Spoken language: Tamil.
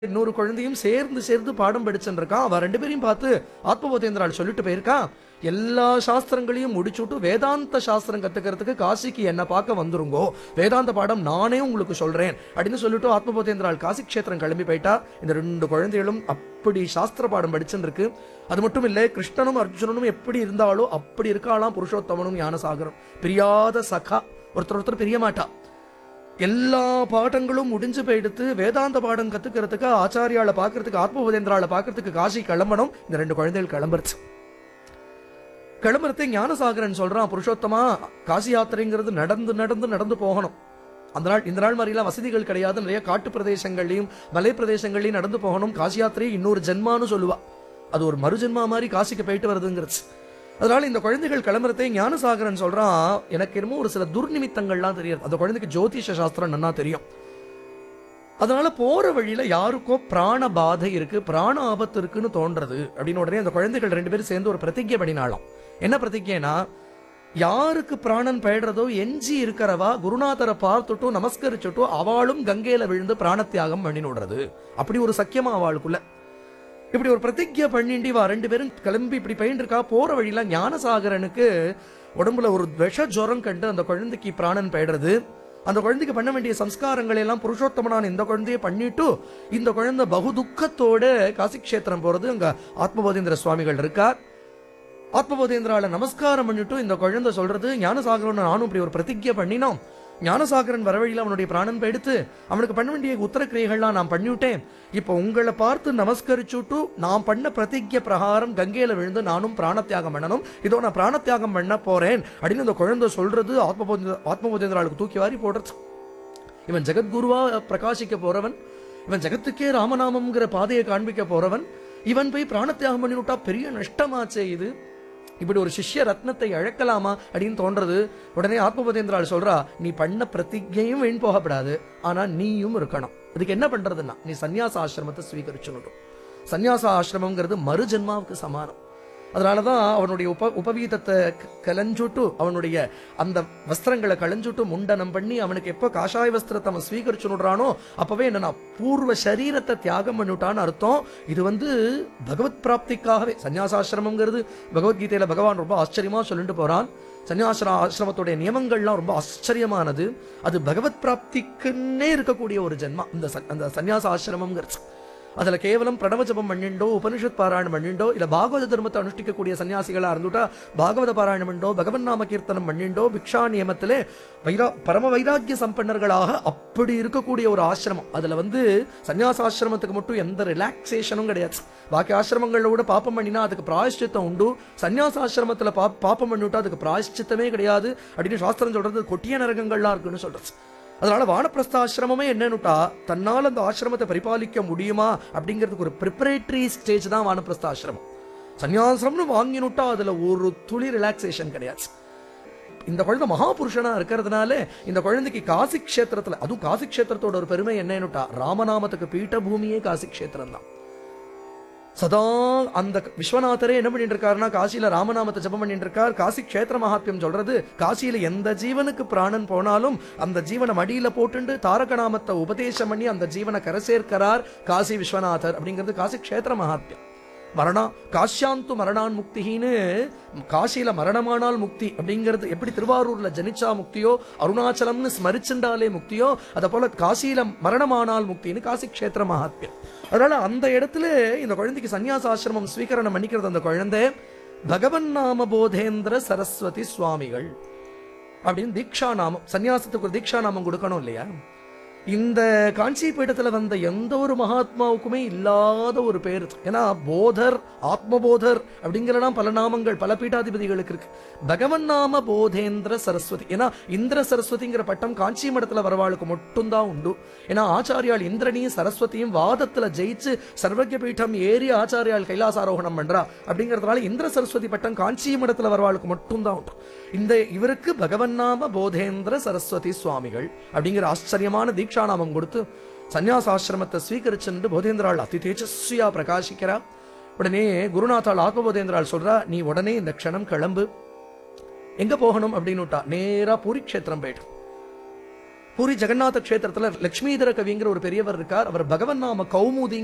இன்னொரு குழந்தையும் சேர்ந்து சேர்ந்து பாடம் படிச்சுட்டு இருக்கான் அவ ரெண்டு பேரையும் பார்த்து ஆத்மபோதேந்திரால் சொல்லிட்டு போயிருக்கான் எல்லா சாஸ்திரங்களையும் முடிச்சுட்டு வேதாந்த சாஸ்திரம் கத்துக்கிறதுக்கு காசிக்கு என்ன பார்க்க வந்துருங்கோ வேதாந்த பாடம் நானே உங்களுக்கு சொல்றேன் அப்படின்னு சொல்லிட்டு ஆத்மபோதேந்திரால் காசி க்ஷேத்திரம் கிளம்பி போயிட்டா இந்த ரெண்டு குழந்தைகளும் அப்படி சாஸ்திர பாடம் படிச்சுட்டு இருக்கு அது மட்டும் இல்ல கிருஷ்ணனும் அர்ஜுனனும் எப்படி இருந்தாலோ அப்படி இருக்காளாம் புருஷோத்தமனும் ஞானசாகரம் பிரியாத சகா ஒருத்தர் ஒருத்தர் பிரிய மாட்டா எல்லா பாடங்களும் முடிஞ்சு போயிடுத்து வேதாந்த பாடம் கத்துக்கிறதுக்கு ஆச்சாரியால பாக்குறதுக்கு ஆத்மபோதேந்திரால பாக்குறதுக்கு காசி கிளம்பணும் இந்த ரெண்டு குழந்தைகள் கிளம்புறது கிளம்புறதே ஞானசாகரன் சொல்றான் புருஷோத்தமா காசி யாத்திரைங்கிறது நடந்து நடந்து நடந்து போகணும் அந்த நாள் இந்த நாள் மாதிரிலாம் வசதிகள் கிடையாது நிறைய காட்டு பிரதேசங்கள்லயும் மலை பிரதேசங்கள்லயும் நடந்து போகணும் காசி யாத்திரை இன்னொரு ஜென்மான்னு சொல்லுவா அது ஒரு மறுஜென்மா மாதிரி காசிக்கு போயிட்டு வருதுங்கிறது அதனால இந்த குழந்தைகள் கிளம்புறதே ஞானசாகரன் சொல்றான் எனக்கு என்னமோ ஒரு சில துர்நிமித்தங்கள்லாம் தெரியாது அந்த குழந்தைக்கு ஜோதிஷ சாஸ்திரம் நன்னா தெரியும் அதனால போற வழியில யாருக்கோ பிராண பாதை இருக்கு பிராண ஆபத்து இருக்குன்னு தோன்றது அப்படின்னு உடனே அந்த குழந்தைகள் ரெண்டு பேரும் சேர்ந்து ஒரு பிரதிஜை பண்ணினாலாம் என்ன பிரதிஜைனா யாருக்கு பிராணன் பெயடுறதோ எஞ்சி இருக்கிறவா குருநாதரை பார்த்துட்டும் நமஸ்கரிச்சுட்டும் அவளும் கங்கையில விழுந்து பிராணத்தியாகம் பண்ணினுடுறது அப்படி ஒரு சக்கியமா அவளுக்குள்ள இப்படி ஒரு பிரதிஜை பண்ணிண்டி வா ரெண்டு பேரும் கிளம்பி இப்படி பயின்று இருக்கா போற வழியில ஞானசாகரனுக்கு உடம்புல ஒரு விஷ ஜுரம் கண்டு அந்த குழந்தைக்கு பிராணன் பெயடுறது அந்த குழந்தைக்கு பண்ண வேண்டிய சம்ஸ்காரங்களை எல்லாம் புருஷோத்தமனான இந்த குழந்தைய பண்ணிட்டு இந்த குழந்தை பகு துக்கத்தோட காசி கஷேத்திரம் போறது அங்க ஆத்மபோதேந்திர சுவாமிகள் இருக்கார் ஆத்மபோதேந்திரால நமஸ்காரம் பண்ணிட்டு இந்த குழந்தை சொல்றது ஞானசாகரன் நானும் இப்படி ஒரு பிரதிஜை பண்ணினோம் ஞானசாகரன் வரவழியில் அவனுடைய பிராணன் எடுத்து அவனுக்கு பண்ண வேண்டிய உத்தர கிரியைகள்லாம் நான் பண்ணிவிட்டேன் இப்போ உங்களை பார்த்து நமஸ்கரிச்சுட்டு நான் பண்ண பிரதிஜை பிரகாரம் கங்கையில விழுந்து நானும் பிராணத்தியாகம் பண்ணணும் இதோ நான் பிராணத்தியாகம் பண்ண போறேன் அப்படின்னு இந்த குழந்தை சொல்றது ஆத்மபோத ஆத்மபோதேந்திராளுக்கு தூக்கி வாரி போடுறது இவன் ஜெகத்குருவா பிரகாசிக்க போறவன் இவன் ஜெகத்துக்கே ராமநாமம்ங்கிற பாதையை காண்பிக்க போறவன் இவன் போய் பிராணத்தியாகம் பண்ணி விட்டா பெரிய நஷ்டமாச்சே இது இப்படி ஒரு சிஷ்ய ரத்னத்தை இழக்கலாமா அப்படின்னு தோன்றது உடனே ஆத்மபதேந்திரால் சொல்றா நீ பண்ண பிரதிஜையும் வீண் போகப்படாது ஆனா நீயும் இருக்கணும் அதுக்கு என்ன பண்றதுன்னா நீ சந்நியாச ஆசிரமத்தை ஸ்வீகரிச்சுடணும் சந்நியாச ஆசிரமங்கிறது மறு ஜென்மாவுக்கு சமானம் அதனாலதான் அவனுடைய உப உபவீதத்தை க- கலஞ்சுட்டு அவனுடைய அந்த வஸ்திரங்களை களைஞ்சுட்டு முண்டனம் பண்ணி அவனுக்கு எப்போ காஷாய வஸ்திரத்தை அவன் ஸ்வீகரிச்சுடுறானோ அப்பவே என்ன பூர்வ சரீரத்தை தியாகம் பண்ணிவிட்டான்னு அர்த்தம் இது வந்து பகவத் பிராப்திக்காகவே சன்னியாசாசிரமங்கிறது பகவத்கீதையில பகவான் ரொம்ப ஆச்சரியமா சொல்லிட்டு போறான் சன்னியாசன ஆசிரமத்துடைய நியமங்கள்லாம் ரொம்ப ஆச்சரியமானது அது பகவத் பிராப்திக்குன்னே இருக்கக்கூடிய ஒரு ஜென்மா இந்த சன்- அந்த சன்னியாச ஆசிரமங்கிறது அதுல கேவலம் பிரணவ ஜபம் பண்ணிண்டோ உபனிஷத் பாராயணம் பண்ணிண்டோ இல்ல பாகவத தர்மத்தை அனுஷ்டிக்கக்கூடிய சன்னியாசிகளா இருந்துட்டா பாகவத பாராயணம் பண்ணிண்டோ பகவன் நாம கீர்த்தனம் பண்ணிண்டோ பிக்ஷா நியமத்திலே வைரா பரம வைராக்கிய சம்பன்னர்களாக அப்படி இருக்கக்கூடிய ஒரு ஆசிரமம் அதுல வந்து சன்னியாசாசிரமத்துக்கு மட்டும் எந்த ரிலாக்ஸேஷனும் கிடையாது பாக்கி ஆசிரமங்கள்ல கூட பாப்பம் பண்ணினா அதுக்கு பிராயஷ்சித்தம் உண்டு சன்னியாசாசிரமத்துல பா பாப்பம் பண்ணிவிட்டா அதுக்கு பிராயஷ்சித்தமே கிடையாது அப்படின்னு சாஸ்திரம் சொல்றது கொட்டிய நரகங்கள்லாம் இருக்குன்னு சொல்றது அதனால வானப்பிரஸ்தாசிரமமே என்னன்னுட்டா தன்னால் அந்த ஆசிரமத்தை பரிபாலிக்க முடியுமா அப்படிங்கிறதுக்கு ஒரு ப்ரிப்பரேட்டரி ஸ்டேஜ் தான் வானப்பிரஸ்தாசிரமம் சன்னியாசிரம்னு வாங்கினுட்டா அதுல ஒரு துளி ரிலாக்ஸேஷன் கிடையாது இந்த குழந்தை மகாபுருஷனா இருக்கிறதுனால இந்த குழந்தைக்கு காசி க்ஷேத்திரத்துல அதுவும் காசி க்ஷேத்திரத்தோட ஒரு பெருமை என்னன்னுட்டா ராமநாமத்துக்கு பீட்டபூமியே காசி க்ஷேத்திரம் தான் சதா அந்த விஸ்வநாதரே என்ன பண்ணிட்டு இருக்காருன்னா காசியில ராமநாமத்தை ஜெபம் பண்ணிட்டு இருக்கார் காசி க்ஷேத்திர மகாத்மியம் சொல்றது காசியில எந்த ஜீவனுக்கு பிராணன் போனாலும் அந்த ஜீவனை மடியில போட்டுண்டு தாரக நாமத்தை உபதேசம் பண்ணி அந்த ஜீவனை கரை சேர்க்கிறார் காசி விஸ்வநாதர் அப்படிங்கிறது காசி க்ஷேத்திர மகாத்மியம் மரணா காஷ்யாந்து மரணான் முக்தின்னு காசியில மரணமானால் முக்தி அப்படிங்கிறது எப்படி திருவாரூர்ல ஜனிச்சா முக்தியோ அருணாச்சலம்னு ஸ்மரிச்சுண்டாலே முக்தியோ அத போல காசியில மரணமானால் முக்தின்னு காசி க்ஷேத்திர மகாத்மியம் அதனால அந்த இடத்துல இந்த குழந்தைக்கு சன்னியாச ஆசிரமம் ஸ்வீகரணம் பண்ணிக்கிறது அந்த குழந்தை பகவன் நாம போதேந்திர சரஸ்வதி சுவாமிகள் அப்படின்னு தீக்ஷா நாமம் சன்னியாசத்துக்கு ஒரு தீக்ஷா நாமம் கொடுக்கணும் இல்லையா இந்த காஞ்சி பீடத்துல வந்த எந்த ஒரு மகாத்மாவுக்குமே இல்லாத ஒரு பேர் இது. ஏன்னா போதர் ஆத்மபோதர் அப்படிங்கிறலாம் பல நாமங்கள் பல பீட்டாதிபதிகளுக்கு இருக்கு பகவன் நாம போதேந்திர சரஸ்வதி ஏன்னா இந்திர சரஸ்வதிங்கிற பட்டம் காஞ்சி மடத்துல வரவாளுக்கு மட்டும்தான் உண்டு ஏன்னா ஆச்சாரியால் இந்திரனையும் சரஸ்வதியும் வாதத்துல ஜெயிச்சு சர்வஜ பீடம் ஏறி ஆச்சாரியால் கைலாசாரோகணம் பண்றா அப்படிங்கறதுனால இந்திர சரஸ்வதி பட்டம் காஞ்சி மடத்துல வரவாளுக்கு மட்டும்தான் உண்டு இந்த இவருக்கு பகவன் நாம போதேந்திர சரஸ்வதி சுவாமிகள் அப்படிங்கிற ஆச்சரியமான தீக்ஷா நாமம் கொடுத்து சந்நியாசாசிரமத்தை ஸ்வீகரிச்சுட்டு போதேந்திராள் அதி தேஜஸ்வியா பிரகாசிக்கிறா உடனே குருநாத்தாள் ஆத்மபோதேந்திராள் சொல்றா நீ உடனே இந்த க்ஷணம் கிளம்பு எங்க போகணும் அப்படின்னு நேரா பூரி க்ஷேத்திரம் போயிட்டு பூரி ஜெகநாத கஷேத்திரத்துல லட்சுமிதர கவிங்கிற ஒரு பெரியவர் இருக்கார் அவர் பகவன் நாம கௌமுதி